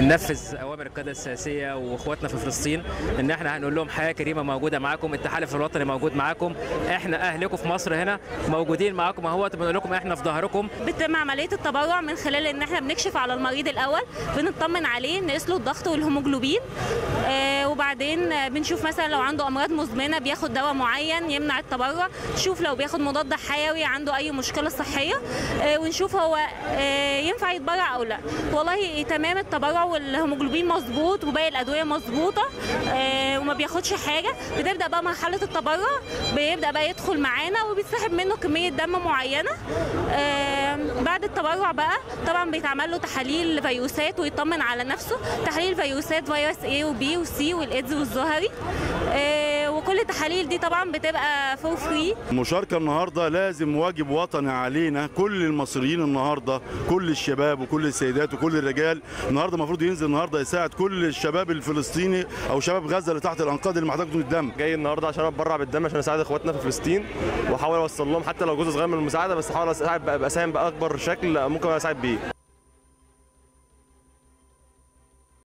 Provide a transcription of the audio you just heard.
بننفذ اوامر القياده السياسيه واخواتنا في فلسطين ان احنا هنقول لهم حياه كريمه موجوده معاكم التحالف الوطني موجود معاكم احنا اهلكم في مصر هنا موجودين معاكم اهوت بنقول لكم احنا في ظهركم بتتم عمليه التبرع من خلال ان احنا بنكشف على المريض الاول بنطمن عليه نقيس له الضغط والهيموجلوبين آه وبعدين آه، بنشوف مثلا لو عنده امراض مزمنه بياخد دواء معين يمنع التبرع نشوف لو بياخد مضاد حيوي عنده اي مشكله صحيه آه ونشوف هو آه ينفع يتبرع او لا والله تمام التبرع والهيموجلوبين مظبوط وباقي الادويه مظبوطه آه وما بياخدش حاجه بتبدا بقى مرحله التبرع بيبدا بقى يدخل معانا وبيتسحب منه كميه دم معينه آه بعد التبرع بقى طبعا بيتعمل له تحاليل فيروسات ويطمن على نفسه تحاليل فيروسات فيروس A وبي وسي والايدز والزهري آه وكل التحاليل دي طبعا بتبقى فور فري المشاركة النهاردة لازم واجب وطني علينا كل المصريين النهاردة كل الشباب وكل السيدات وكل الرجال النهاردة المفروض ينزل النهاردة يساعد كل الشباب الفلسطيني أو شباب غزة اللي تحت الأنقاض اللي محتاجين الدم جاي النهارده عشان اتبرع بالدم عشان اساعد اخواتنا في فلسطين واحاول اوصل لهم حتى لو جزء صغير من المساعده بس احاول اساعد بقى- اساهم باكبر شكل ممكن اساعد بيه